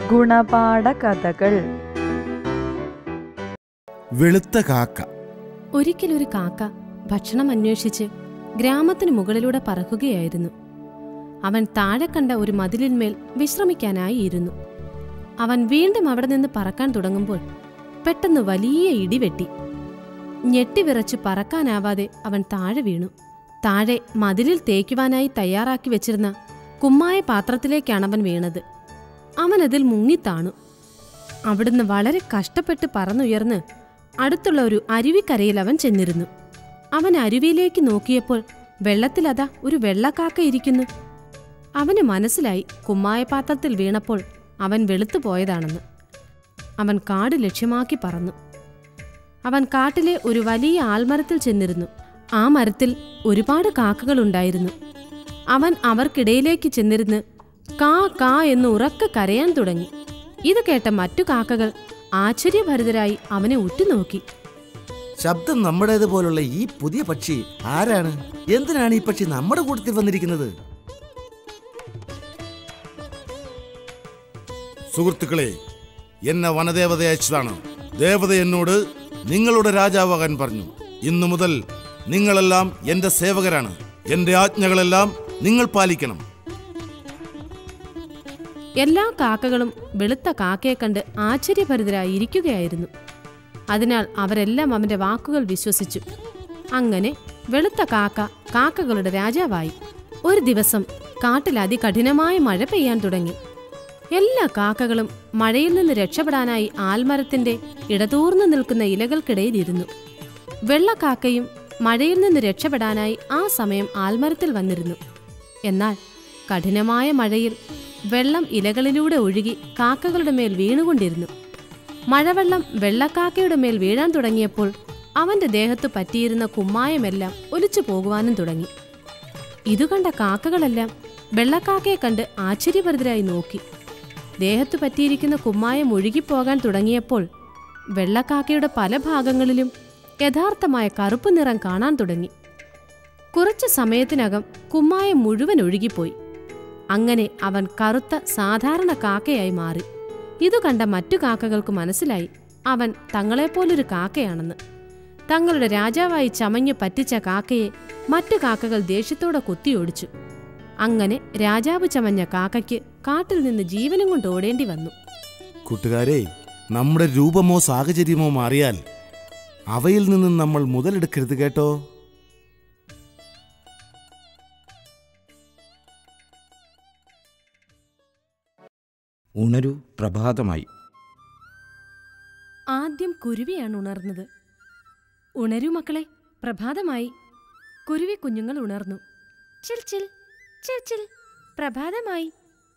ഗുണപാഠ കഥകൾ വെളുത്ത കാക്ക ഒരിക്കലൊരു കാക്ക ഭക്ഷണം അന്വേഷിച്ച് ഗ്രാമത്തിനു മുകളിലൂടെ പറക്കുകയായിരുന്നു അവൻ താഴെ കണ്ട ഒരു മതിലിന്മേൽ വിശ്രമിക്കാനായി ഇരുന്നു അവൻ വീണ്ടും അവിടെ നിന്ന് പറക്കാൻ തുടങ്ങുമ്പോൾ പെട്ടെന്ന് വലിയ ഇടിവെട്ടി ഞെട്ടിവിറച്ച് പറക്കാനാവാതെ അവൻ താഴെ വീണു താഴെ മതിലിൽ തേക്കുവാനായി തയ്യാറാക്കി വെച്ചിരുന്ന കുമ്മായ പാത്രത്തിലേക്കാണ് അവൻ വീണത് അവനതിൽ മുങ്ങിത്താണു അവിടുന്ന് വളരെ കഷ്ടപ്പെട്ട് പറന്നുയർന്ന് അടുത്തുള്ള ഒരു അരുവിക്കരയിൽ അവൻ ചെന്നിരുന്നു അവൻ അരുവിയിലേക്ക് നോക്കിയപ്പോൾ വെള്ളത്തിലതാ ഒരു വെള്ളക്കാക്ക ഇരിക്കുന്നു അവന് മനസ്സിലായി കുമ്മായ പാത്രത്തിൽ വീണപ്പോൾ അവൻ വെളുത്തു പോയതാണെന്ന് അവൻ കാട് ലക്ഷ്യമാക്കി പറന്നു അവൻ കാട്ടിലെ ഒരു വലിയ ആൽമരത്തിൽ ചെന്നിരുന്നു ആ മരത്തിൽ ഒരുപാട് കാക്കകളുണ്ടായിരുന്നു അവൻ അവർക്കിടയിലേക്ക് ചെന്നിരുന്ന് കാ കാ എന്ന് ഉറക്കെ കരയാൻ തുടങ്ങി ഇത് കേട്ട മറ്റു കാക്കകൾ ആശ്ചര്യഭരിതരായി അവനെ ഉറ്റുനോക്കി ശബ്ദം നമ്മുടേതുപോലുള്ള ഈ പുതിയ പക്ഷി ആരാണ് എന്തിനാണ് ഈ പക്ഷി നമ്മുടെ കൂട്ടത്തിൽ വന്നിരിക്കുന്നത് സുഹൃത്തുക്കളെ എന്നെ വനദേവത അയച്ചതാണ് ദേവത എന്നോട് നിങ്ങളുടെ രാജാവാകാൻ പറഞ്ഞു ഇന്നു മുതൽ നിങ്ങളെല്ലാം എന്റെ സേവകരാണ് എന്റെ ആജ്ഞകളെല്ലാം നിങ്ങൾ പാലിക്കണം എല്ലാ കാക്കകളും വെളുത്ത കാക്കയെ കണ്ട് ആശ്ചര്യഭരിതരായി ഇരിക്കുകയായിരുന്നു അതിനാൽ അവരെല്ലാം അവന്റെ വാക്കുകൾ വിശ്വസിച്ചു അങ്ങനെ വെളുത്ത കാക്ക കാക്കകളുടെ രാജാവായി ഒരു ദിവസം കാട്ടിൽ അതികഠിനമായ മഴ പെയ്യാൻ തുടങ്ങി എല്ലാ കാക്കകളും മഴയിൽ നിന്ന് രക്ഷപ്പെടാനായി ആൽമരത്തിന്റെ ഇടതൂർന്നു നിൽക്കുന്ന ഇലകൾക്കിടയിൽ ഇരുന്നു വെള്ളക്കാക്കയും മഴയിൽ നിന്ന് രക്ഷപ്പെടാനായി ആ സമയം ആൽമരത്തിൽ വന്നിരുന്നു എന്നാൽ കഠിനമായ മഴയിൽ വെള്ളം ഇലകളിലൂടെ ഒഴുകി കാക്കകളുടെ മേൽ വീണുകൊണ്ടിരുന്നു മഴവെള്ളം വെള്ളക്കാക്കയുടെ മേൽ വീഴാൻ തുടങ്ങിയപ്പോൾ അവന്റെ ദേഹത്ത് പറ്റിയിരുന്ന കുമ്മായമെല്ലാം ഒലിച്ചു പോകുവാനും തുടങ്ങി ഇതു കണ്ട കാക്കകളെല്ലാം വെള്ളക്കാക്കയെ കണ്ട് ആശ്ചര്യഭരിതരായി നോക്കി ദേഹത്ത് പറ്റിയിരിക്കുന്ന കുമ്മായം ഒഴുകിപ്പോകാൻ തുടങ്ങിയപ്പോൾ വെള്ളക്കാക്കയുടെ പല ഭാഗങ്ങളിലും യഥാർത്ഥമായ കറുപ്പ് നിറം കാണാൻ തുടങ്ങി കുറച്ചു സമയത്തിനകം കുമ്മായം മുഴുവൻ ഒഴുകിപ്പോയി അങ്ങനെ അവൻ കറുത്ത സാധാരണ കാക്കയായി മാറി ഇതു കണ്ട മറ്റു കാക്കകൾക്ക് മനസ്സിലായി അവൻ തങ്ങളെപ്പോലൊരു കാക്കയാണെന്ന് തങ്ങളുടെ രാജാവായി ചമഞ്ഞു പറ്റിച്ച കാക്കയെ മറ്റു കാക്കകൾ ദേഷ്യത്തോടെ കുത്തിയോടിച്ചു അങ്ങനെ രാജാവ് ചമഞ്ഞ കാക്കയ്ക്ക് കാട്ടിൽ നിന്ന് ജീവനും കൊണ്ട് ഓടേണ്ടി വന്നു കൂട്ടുകാരെ നമ്മുടെ രൂപമോ സാഹചര്യമോ മാറിയാൽ അവയിൽ നിന്നും നമ്മൾ മുതലെടുക്കരുത് കേട്ടോ ഉണരൂ പ്രഭാതമായി ആദ്യം കുരുവിയാണ് ഉണർന്നത് ഉണരൂ മക്കളെ പ്രഭാതമായി കുരുവി കുഞ്ഞുങ്ങൾ ഉണർന്നു ചിൽ ചിൽ ചിൽ ചിൽ പ്രഭാതമായി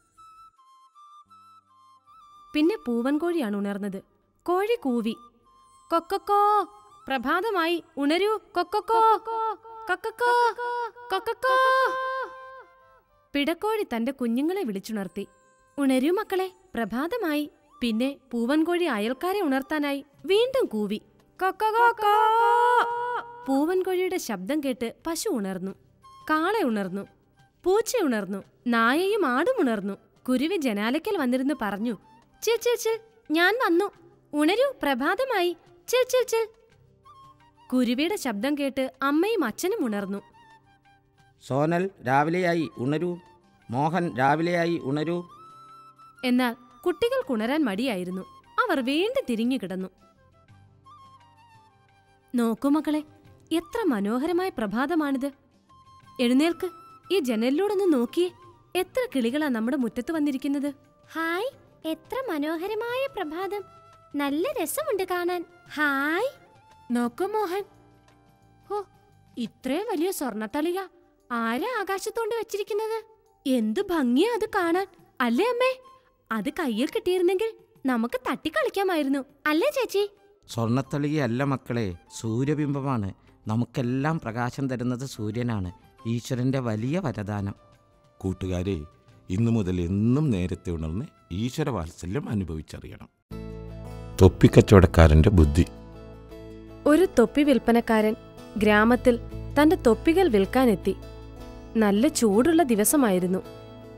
പിന്നെ പൂവൻ കോഴിയാണ് ഉണർന്നത് കോഴി കൂവി കൊക്കക്കോ പ്രഭാതമായി ഉണരൂ കൊക്കക്കോ കൊക്കക്കോ കൊക്കക്കോ പിടക്കോഴി തന്റെ കുഞ്ഞുങ്ങളെ വിളിച്ചുണർത്തി ഉണരൂ മക്കളെ പ്രഭാതമായി പിന്നെ പൂവൻകോഴി അയൽക്കാരെ ഉണർത്താനായി വീണ്ടും കൂവി കൊക്കകോക്കോ. പൂവൻകോഴിയുടെ ശബ്ദം കേട്ട് പശു ഉണർന്നു കാള ഉണർന്നു പൂച്ച ഉണർന്നു നായയും ആടും ഉണർന്നു കുരുവി ജനാലയ്ക്കൽ വന്നിരുന്ന് പറഞ്ഞു ചിൽ ചിൽ ചിൽ ഞാൻ വന്നു ഉണരൂ പ്രഭാതമായി ചിൽ ചിൽ ചിൽ കുരുവിയുടെ ശബ്ദം കേട്ട് അമ്മയും അച്ഛനും ഉണർന്നു സോനൽ രാവിലെയായി ഉണരൂ മോഹൻ രാവിലെയായി ഉണരൂ എന്നാൽ കുട്ടികൾക്ക് ഉണരാൻ മടിയായിരുന്നു അവർ വീണ്ടും തിരിഞ്ഞു കിടന്നു നോക്കൂ മക്കളെ എത്ര മനോഹരമായ പ്രഭാതമാണിത് എഴുന്നേൽക്ക് ഈ ജനലിലൂടെ ഒന്ന് നോക്കിയേ എത്ര കിളികളാ നമ്മുടെ മുറ്റത്ത് വന്നിരിക്കുന്നത് ഹായ് എത്ര മനോഹരമായ പ്രഭാതം നല്ല രസമുണ്ട് കാണാൻ ഹായ് നോക്കൂ മോഹൻ ഓ ഇത്രയും വലിയ സ്വർണത്തളിക ആരാ ആകാശത്തോണ്ട് വെച്ചിരിക്കുന്നത് എന്തു ഭംഗിയാ അത് കാണാൻ അല്ലേ അമ്മേ അത് കയ്യിൽ കിട്ടിയിരുന്നെങ്കിൽ നമുക്ക് തട്ടിക്കളിക്കാമായിരുന്നു അല്ലേ ചേച്ചി സ്വർണത്തളികയല്ല മക്കളെ സൂര്യബിംബമാണ് നമുക്കെല്ലാം പ്രകാശം തരുന്നത് സൂര്യനാണ് ഈശ്വരൻ്റെ വലിയ വരദാനം കൂട്ടുകാരെ ഇന്നു മുതൽ എന്നും നേരത്തെ ഉണർന്ന് ഈശ്വര വാത്സല്യം അനുഭവിച്ചറിയണം തൊപ്പിക്കച്ചവടക്കാരന്റെ ബുദ്ധി ഒരു തൊപ്പി വിൽപ്പനക്കാരൻ ഗ്രാമത്തിൽ തന്റെ തൊപ്പികൾ വിൽക്കാനെത്തി നല്ല ചൂടുള്ള ദിവസമായിരുന്നു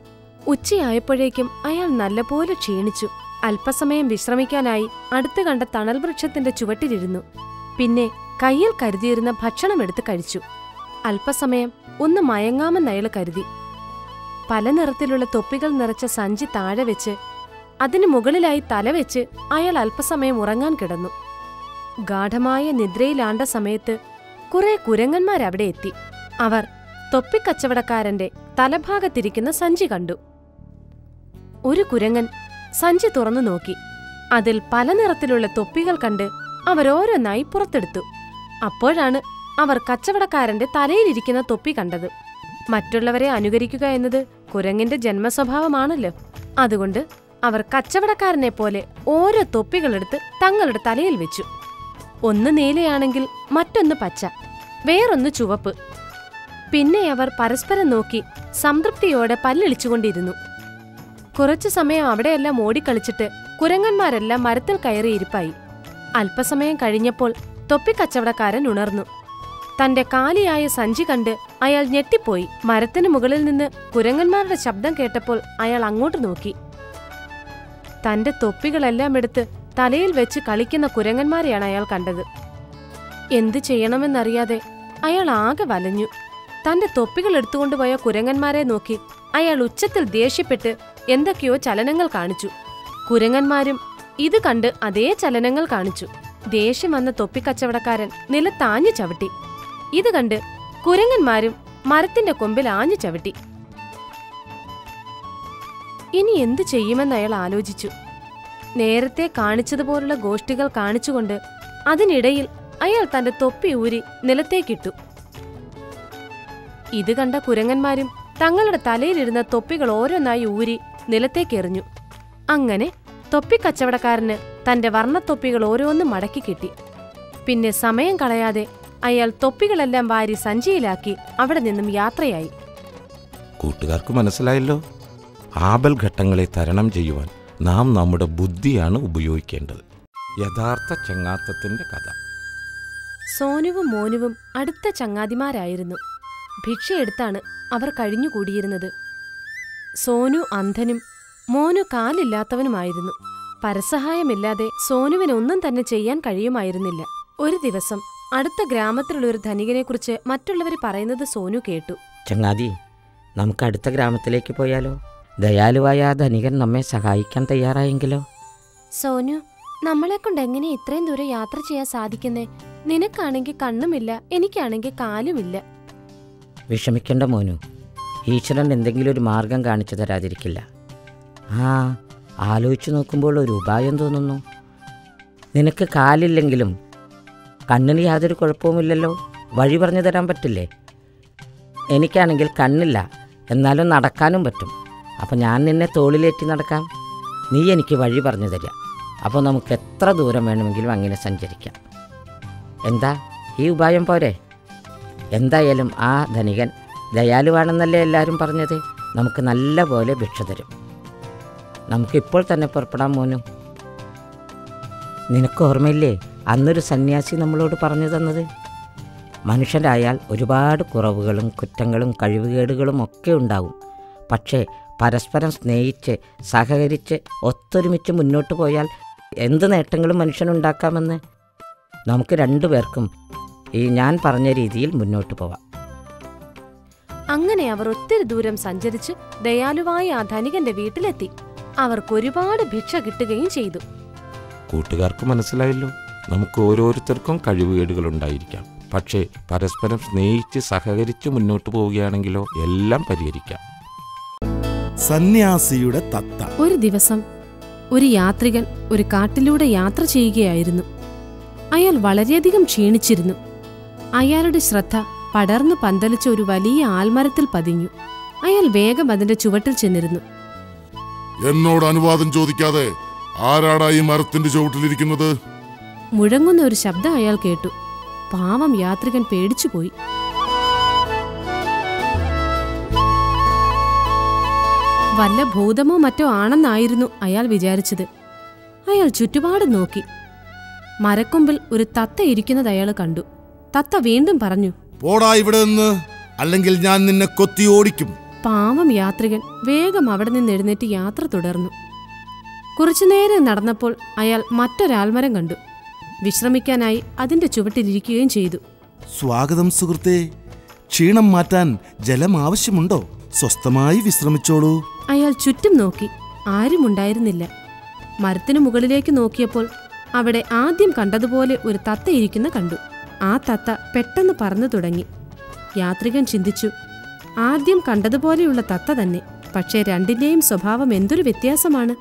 ഉച്ചയായപ്പോഴേക്കും അയാൾ നല്ലപോലെ ക്ഷീണിച്ചു അല്പസമയം വിശ്രമിക്കാനായി അടുത്ത് കണ്ട തണൽ വൃക്ഷത്തിന്റെ ചുവട്ടിലിരുന്നു പിന്നെ കയ്യിൽ കരുതിയിരുന്ന ഭക്ഷണം എടുത്ത് കഴിച്ചു അല്പസമയം ഒന്ന് മയങ്ങാമെന്ന് അയാൾ കരുതി പല നിറത്തിലുള്ള തൊപ്പികൾ നിറച്ച സഞ്ചി താഴെ വെച്ച് അതിനു മുകളിലായി തലവെച്ച് അയാൾ അല്പസമയം ഉറങ്ങാൻ കിടന്നു ഗാഠമായ നിദ്രയിലാണ്ട സമയത്ത് കുറെ കുരങ്ങന്മാരവിടെ എത്തി അവർ തൊപ്പിക്കച്ചവടക്കാരന്റെ തലഭാഗത്തിരിക്കുന്ന സഞ്ചി കണ്ടു ഒരു കുരങ്ങൻ സഞ്ചി തുറന്നു നോക്കി അതിൽ പല നിറത്തിലുള്ള തൊപ്പികൾ കണ്ട് അവരോരോന്നായി പുറത്തെടുത്തു അപ്പോഴാണ് അവർ കച്ചവടക്കാരന്റെ തലയിലിരിക്കുന്ന തൊപ്പി കണ്ടത് മറ്റുള്ളവരെ അനുകരിക്കുക എന്നത് കുരങ്ങിന്റെ ജന്മസ്വഭാവമാണല്ലോ അതുകൊണ്ട് അവർ കച്ചവടക്കാരനെ പോലെ ഓരോ തൊപ്പികളെടുത്ത് തങ്ങളുടെ തലയിൽ വെച്ചു ഒന്ന് നീലയാണെങ്കിൽ മറ്റൊന്ന് പച്ച വേറൊന്ന് ചുവപ്പ് പിന്നെ അവർ പരസ്പരം നോക്കി സംതൃപ്തിയോടെ പല്ലിളിച്ചുകൊണ്ടിരുന്നു കുറച്ചു സമയം അവിടെയെല്ലാം ഓടിക്കളിച്ചിട്ട് കുരങ്ങന്മാരെല്ലാം മരത്തിൽ കയറി ഇരിപ്പായി അല്പസമയം കഴിഞ്ഞപ്പോൾ തൊപ്പിക്കച്ചവടക്കാരൻ ഉണർന്നു തന്റെ കാലിയായ സഞ്ചി കണ്ട് അയാൾ ഞെട്ടിപ്പോയി മരത്തിന് മുകളിൽ നിന്ന് കുരങ്ങന്മാരുടെ ശബ്ദം കേട്ടപ്പോൾ അയാൾ അങ്ങോട്ട് നോക്കി തന്റെ തൊപ്പികളെല്ലാം എടുത്ത് തലയിൽ വെച്ച് കളിക്കുന്ന കുരങ്ങന്മാരെയാണ് അയാൾ കണ്ടത് എന്തു ചെയ്യണമെന്നറിയാതെ അയാൾ ആകെ വലഞ്ഞു തന്റെ തൊപ്പികൾ എടുത്തുകൊണ്ടുപോയ കുരങ്ങന്മാരെ നോക്കി അയാൾ ഉച്ചത്തിൽ ദേഷ്യപ്പെട്ട് എന്തൊക്കെയോ ചലനങ്ങൾ കാണിച്ചു കുരങ്ങന്മാരും ഇത് കണ്ട് അതേ ചലനങ്ങൾ കാണിച്ചു ദേഷ്യം വന്ന തൊപ്പിക്കച്ചവടക്കാരൻ നിലത്താഞ്ഞു ചവിട്ടി ഇത് കണ്ട് കുരങ്ങന്മാരും മരത്തിന്റെ കൊമ്പിൽ ആഞ്ഞു ചവിട്ടി ഇനി എന്തു ചെയ്യുമെന്ന് അയാൾ ആലോചിച്ചു നേരത്തെ കാണിച്ചതുപോലുള്ള ഗോഷ്ഠികൾ കാണിച്ചുകൊണ്ട് അതിനിടയിൽ അയാൾ തന്റെ തൊപ്പി ഊരി നിലത്തേക്കിട്ടു ഇത് കണ്ട കുരങ്ങന്മാരും തങ്ങളുടെ തലയിലിരുന്ന തൊപ്പികൾ ഓരോന്നായി ഊരി നിലത്തേക്കെറിഞ്ഞു അങ്ങനെ തൊപ്പിക്കച്ചവടക്കാരന് തന്റെ വർണ്ണത്തൊപ്പികൾ ഓരോന്നും മടക്കി കിട്ടി പിന്നെ സമയം കളയാതെ അയാൾ തൊപ്പികളെല്ലാം വാരി സഞ്ചിയിലാക്കി അവിടെ നിന്നും യാത്രയായി കൂട്ടുകാർക്ക് മനസ്സിലായല്ലോ ആപൽ ഘട്ടങ്ങളെ തരണം ചെയ്യുവാൻ നാം നമ്മുടെ ബുദ്ധിയാണ് ഉപയോഗിക്കേണ്ടത് യഥാർത്ഥ ചങ്ങാത്തത്തിന്റെ കഥ സോനുവും മോനുവും അടുത്ത ചങ്ങാതിമാരായിരുന്നു ഭിക്ഷയെടുത്താണ് അവർ കഴിഞ്ഞുകൂടിയിരുന്നത് സോനു അന്ധനും മോനു കാലില്ലാത്തവനുമായിരുന്നു പരസഹായമില്ലാതെ സോനുവിന് ഒന്നും തന്നെ ചെയ്യാൻ കഴിയുമായിരുന്നില്ല ഒരു ദിവസം അടുത്ത ഗ്രാമത്തിലുള്ള ഒരു ധനികനെക്കുറിച്ച് മറ്റുള്ളവർ പറയുന്നത് സോനു കേട്ടു ചങ്ങാതി നമുക്ക് അടുത്ത ഗ്രാമത്തിലേക്ക് പോയാലോ ദയാലുവായ ആ ധനികൻ നമ്മെ സഹായിക്കാൻ തയ്യാറായെങ്കിലോ സോനു നമ്മളെ കൊണ്ട് എങ്ങനെ ഇത്രയും ദൂരം യാത്ര ചെയ്യാൻ സാധിക്കുന്നേ നിനക്കാണെങ്കിൽ കണ്ണുമില്ല എനിക്കാണെങ്കിൽ കാലുമില്ല വിഷമിക്കേണ്ട മോനു ഈശ്വരൻ എന്തെങ്കിലും ഒരു മാർഗം കാണിച്ചു തരാതിരിക്കില്ല ആ ആലോചിച്ചു നോക്കുമ്പോൾ ഒരു ഉപായം തോന്നുന്നു നിനക്ക് കാലില്ലെങ്കിലും കണ്ണിന് യാതൊരു കുഴപ്പവുമില്ലല്ലോ വഴി പറഞ്ഞു തരാൻ പറ്റില്ലേ എനിക്കാണെങ്കിൽ കണ്ണില്ല എന്നാലും നടക്കാനും പറ്റും അപ്പോൾ ഞാൻ നിന്നെ തോളിലേറ്റി നടക്കാം നീ എനിക്ക് വഴി പറഞ്ഞു തരാം അപ്പോൾ നമുക്ക് എത്ര ദൂരം വേണമെങ്കിലും അങ്ങനെ സഞ്ചരിക്കാം എന്താ ഈ ഉപായം പോരെ എന്തായാലും ആ ധനികൻ ദയാലുവാണെന്നല്ലേ എല്ലാവരും പറഞ്ഞത് നമുക്ക് നല്ല പോലെ ഭിക്ഷ തരും നമുക്കിപ്പോൾ തന്നെ പുറപ്പെടാൻ മോനു നിനക്ക് ഓർമ്മയില്ലേ അന്നൊരു സന്യാസി നമ്മളോട് പറഞ്ഞു തന്നത് മനുഷ്യരായാൽ ഒരുപാട് കുറവുകളും കുറ്റങ്ങളും കഴിവുകേടുകളും ഒക്കെ ഉണ്ടാവും പക്ഷേ പരസ്പരം സ്നേഹിച്ച് സഹകരിച്ച് ഒത്തൊരുമിച്ച് മുന്നോട്ട് പോയാൽ എന്ത് നേട്ടങ്ങളും മനുഷ്യനുണ്ടാക്കാമെന്ന് നമുക്ക് രണ്ടുപേർക്കും ഈ ഞാൻ പറഞ്ഞ രീതിയിൽ മുന്നോട്ട് പോവാം അങ്ങനെ അവർ ഒത്തിരി ദൂരം സഞ്ചരിച്ച് ദയാലുവായ ആ ധനികന്റെ വീട്ടിലെത്തി അവർക്കൊരുപാട് ഭിക്ഷ കിട്ടുകയും ചെയ്തു കൂട്ടുകാർക്ക് മനസ്സിലായല്ലോ നമുക്ക് ഓരോരുത്തർക്കും കഴിവുകേടുകൾ ഉണ്ടായിരിക്കാം പക്ഷേ പരസ്പരം സ്നേഹിച്ച് സഹകരിച്ച് മുന്നോട്ട് പോവുകയാണെങ്കിലോ എല്ലാം പരിഹരിക്കാം സന്യാസിയുടെ തത്ത ഒരു ദിവസം ഒരു യാത്രികൻ ഒരു കാട്ടിലൂടെ യാത്ര ചെയ്യുകയായിരുന്നു അയാൾ വളരെയധികം ക്ഷീണിച്ചിരുന്നു അയാളുടെ ശ്രദ്ധ പടർന്നു പന്തലിച്ച ഒരു വലിയ ആൽമരത്തിൽ പതിഞ്ഞു അയാൾ വേഗം അതിന്റെ ചുവട്ടിൽ ചെന്നിരുന്നു എന്നോട് അനുവാദം ചോദിക്കാതെ ആരാടാ ഈ മരത്തിന്റെ ചുവട്ടിലിരിക്കുന്നത് മുഴങ്ങുന്ന ഒരു ശബ്ദം അയാൾ കേട്ടു പാവം യാത്രികൻ പേടിച്ചുപോയി വല്ല ഭൂതമോ മറ്റോ ആണെന്നായിരുന്നു അയാൾ വിചാരിച്ചത് അയാൾ ചുറ്റുപാട് നോക്കി മരക്കൊമ്പിൽ ഒരു തത്ത ഇരിക്കുന്നത് അയാൾ കണ്ടു തത്ത വീണ്ടും പറഞ്ഞു പോടാ ഇവിടെ നിന്ന് അല്ലെങ്കിൽ ഞാൻ നിന്നെ കൊത്തി ഓടിക്കും പാവം യാത്രികൻ വേഗം അവിടെ നിന്ന് എഴുന്നേറ്റ് യാത്ര തുടർന്നു കുറച്ചുനേരം നടന്നപ്പോൾ അയാൾ മറ്റൊരാൽമരം കണ്ടു വിശ്രമിക്കാനായി അതിന്റെ ചുവട്ടിലിരിക്കുകയും ചെയ്തു സ്വാഗതം സുഹൃത്തേ ക്ഷീണം മാറ്റാൻ ജലം ആവശ്യമുണ്ടോ സ്വസ്ഥമായി വിശ്രമിച്ചോളൂ അയാൾ ചുറ്റും നോക്കി ആരുമുണ്ടായിരുന്നില്ല മരത്തിനു മുകളിലേക്ക് നോക്കിയപ്പോൾ അവിടെ ആദ്യം കണ്ടതുപോലെ ഒരു തത്ത ഇരിക്കുന്ന കണ്ടു ആ തത്ത പെട്ടെന്ന് പറന്നു തുടങ്ങി യാത്രികൻ ചിന്തിച്ചു ആദ്യം കണ്ടതുപോലെയുള്ള തത്ത തന്നെ പക്ഷേ രണ്ടിന്റെയും സ്വഭാവം എന്തൊരു വ്യത്യാസമാണ്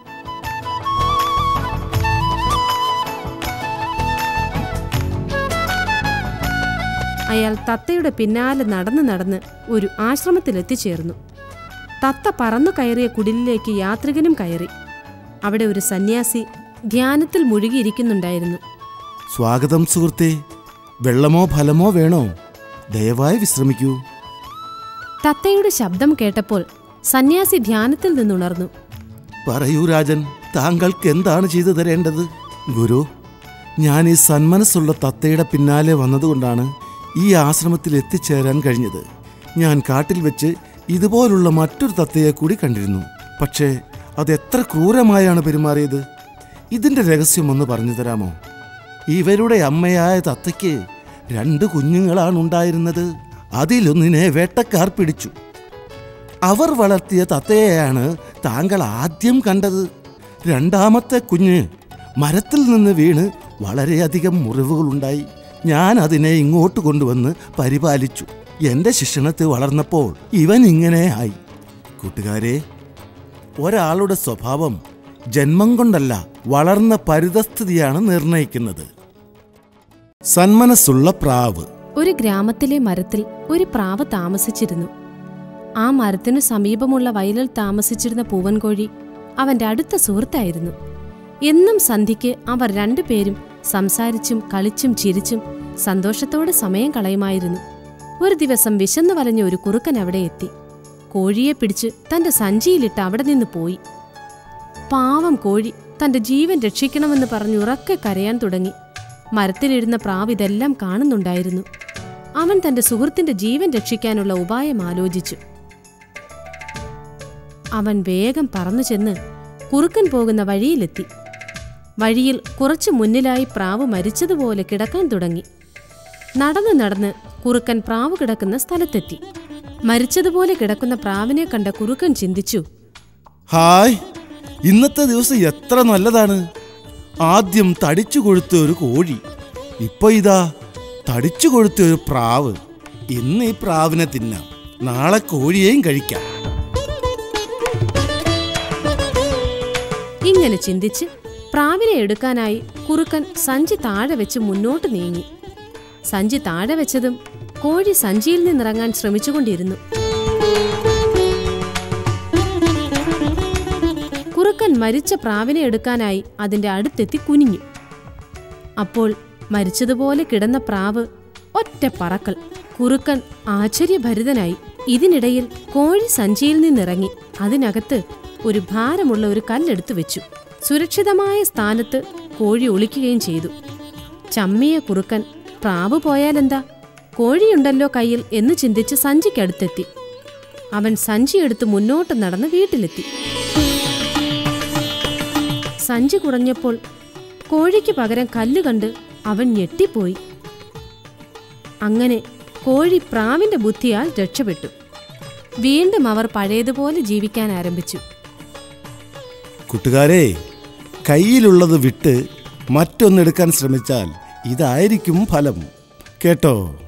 അയാൾ തത്തയുടെ പിന്നാലെ നടന്ന് നടന്ന് ഒരു ആശ്രമത്തിലെത്തിച്ചേർന്നു തത്ത പറന്നു കയറിയ കുടിലിലേക്ക് യാത്രികനും കയറി അവിടെ ഒരു സന്യാസി ധ്യാനത്തിൽ മുഴുകിയിരിക്കുന്നുണ്ടായിരുന്നു സ്വാഗതം സുഹൃത്തേ വെള്ളമോ ഫലമോ വേണോ ദയവായി വിശ്രമിക്കൂ തത്തയുടെ ശബ്ദം കേട്ടപ്പോൾ സന്യാസി ധ്യാനത്തിൽ നിന്നുണർന്നു പറയൂ രാജൻ താങ്കൾക്ക് എന്താണ് ചെയ്തു തരേണ്ടത് ഗുരു ഞാൻ ഈ സന്മനസ്സുള്ള തത്തയുടെ പിന്നാലെ വന്നതുകൊണ്ടാണ് ഈ ആശ്രമത്തിൽ എത്തിച്ചേരാൻ കഴിഞ്ഞത് ഞാൻ കാട്ടിൽ വെച്ച് ഇതുപോലുള്ള മറ്റൊരു തത്തയെ കൂടി കണ്ടിരുന്നു പക്ഷേ അത് എത്ര ക്രൂരമായാണ് പെരുമാറിയത് ഇതിന്റെ രഹസ്യം ഒന്ന് പറഞ്ഞു തരാമോ ഇവരുടെ അമ്മയായ തത്തയ്ക്ക് രണ്ട് കുഞ്ഞുങ്ങളാണ് ഉണ്ടായിരുന്നത് അതിലൊന്നിനെ വേട്ടക്കാർ പിടിച്ചു അവർ വളർത്തിയ തത്തയെയാണ് താങ്കൾ ആദ്യം കണ്ടത് രണ്ടാമത്തെ കുഞ്ഞ് മരത്തിൽ നിന്ന് വീണ് വളരെയധികം മുറിവുകളുണ്ടായി ഞാൻ അതിനെ ഇങ്ങോട്ട് കൊണ്ടുവന്ന് പരിപാലിച്ചു എന്റെ ശിക്ഷണത്തിൽ വളർന്നപ്പോൾ ഇവൻ ഇങ്ങനെ ആയി കൂട്ടുകാരെ ഒരാളുടെ സ്വഭാവം ജന്മം കൊണ്ടല്ല വളർന്ന പരിതസ്ഥിതിയാണ് നിർണയിക്കുന്നത് സന്മനസ്സുള്ള പ്രാവ് ഒരു ഗ്രാമത്തിലെ മരത്തിൽ ഒരു പ്രാവ് താമസിച്ചിരുന്നു ആ മരത്തിനു സമീപമുള്ള വയലിൽ താമസിച്ചിരുന്ന പൂവൻകോഴി അവന്റെ അടുത്ത സുഹൃത്തായിരുന്നു എന്നും സന്ധ്യയ്ക്ക് അവർ രണ്ടുപേരും സംസാരിച്ചും കളിച്ചും ചിരിച്ചും സന്തോഷത്തോടെ സമയം കളയുമായിരുന്നു ഒരു ദിവസം വിശന്നു വലഞ്ഞ ഒരു കുറുക്കൻ അവിടെ എത്തി കോഴിയെ പിടിച്ച് തന്റെ സഞ്ചിയിലിട്ട് അവിടെ നിന്ന് പോയി പാവം കോഴി തന്റെ ജീവൻ രക്ഷിക്കണമെന്ന് പറഞ്ഞ് ഉറക്കെ കരയാൻ തുടങ്ങി മരത്തിലിരുന്ന പ്രാവ് ഇതെല്ലാം കാണുന്നുണ്ടായിരുന്നു അവൻ തന്റെ സുഹൃത്തിന്റെ ജീവൻ രക്ഷിക്കാനുള്ള ഉപായം ആലോചിച്ചു അവൻ വേഗം പറന്നു ചെന്ന് കുറുക്കൻ പോകുന്ന വഴിയിലെത്തി വഴിയിൽ കുറച്ചു മുന്നിലായി പ്രാവ് മരിച്ചതുപോലെ കിടക്കാൻ തുടങ്ങി നടന്ന് നടന്ന് കുറുക്കൻ പ്രാവ് കിടക്കുന്ന സ്ഥലത്തെത്തി മരിച്ചതുപോലെ കിടക്കുന്ന പ്രാവിനെ കണ്ട കുറുക്കൻ ചിന്തിച്ചു ഹായ് ഇന്നത്തെ ദിവസം എത്ര നല്ലതാണ് ആദ്യം തടിച്ചു കൊഴുത്ത ഒരു കോഴി ഇപ്പൊ ഇതാ തടിച്ചു കൊഴുത്ത ഒരു പ്രാവ് ഇന്ന് ഈ പ്രാവിനെ തിന്നാം നാളെ കോഴിയെയും കഴിക്കാം ഇങ്ങനെ ചിന്തിച്ച് പ്രാവിനെ എടുക്കാനായി കുറുക്കൻ സഞ്ചി താഴെ വെച്ച് മുന്നോട്ട് നീങ്ങി സഞ്ചി താഴെ വെച്ചതും കോഴി സഞ്ചിയിൽ നിന്നിറങ്ങാൻ ശ്രമിച്ചുകൊണ്ടിരുന്നു കുറുക്കൻ മരിച്ച പ്രാവിനെ എടുക്കാനായി അതിന്റെ അടുത്തെത്തി കുനിഞ്ഞു അപ്പോൾ മരിച്ചതുപോലെ കിടന്ന പ്രാവ് ഒറ്റ പറക്കൽ കുറുക്കൻ ആശ്ചര്യഭരിതനായി ഇതിനിടയിൽ കോഴി സഞ്ചിയിൽ നിന്നിറങ്ങി അതിനകത്ത് ഒരു ഭാരമുള്ള ഒരു കല്ലെടുത്തു വെച്ചു സുരക്ഷിതമായ സ്ഥാനത്ത് കോഴി ഒളിക്കുകയും ചെയ്തു ചമ്മിയ കുറുക്കൻ പ്രാവ് പോയാലെന്താ കോഴിയുണ്ടല്ലോ കയ്യിൽ എന്ന് ചിന്തിച്ച് സഞ്ചിക്കടുത്തെത്തി അവൻ സഞ്ചിയെടുത്ത് മുന്നോട്ട് നടന്ന് വീട്ടിലെത്തി സഞ്ചി കുറഞ്ഞപ്പോൾ കോഴിക്ക് പകരം കല്ല് കണ്ട് അവൻ ഞെട്ടിപ്പോയി അങ്ങനെ കോഴി പ്രാവിന്റെ ബുദ്ധിയാൽ രക്ഷപ്പെട്ടു വീണ്ടും അവർ പഴയതുപോലെ ജീവിക്കാൻ ആരംഭിച്ചു കൂട്ടുകാരെ കയ്യിലുള്ളത് വിട്ട് മറ്റൊന്നെടുക്കാൻ ശ്രമിച്ചാൽ ഇതായിരിക്കും ഫലം കേട്ടോ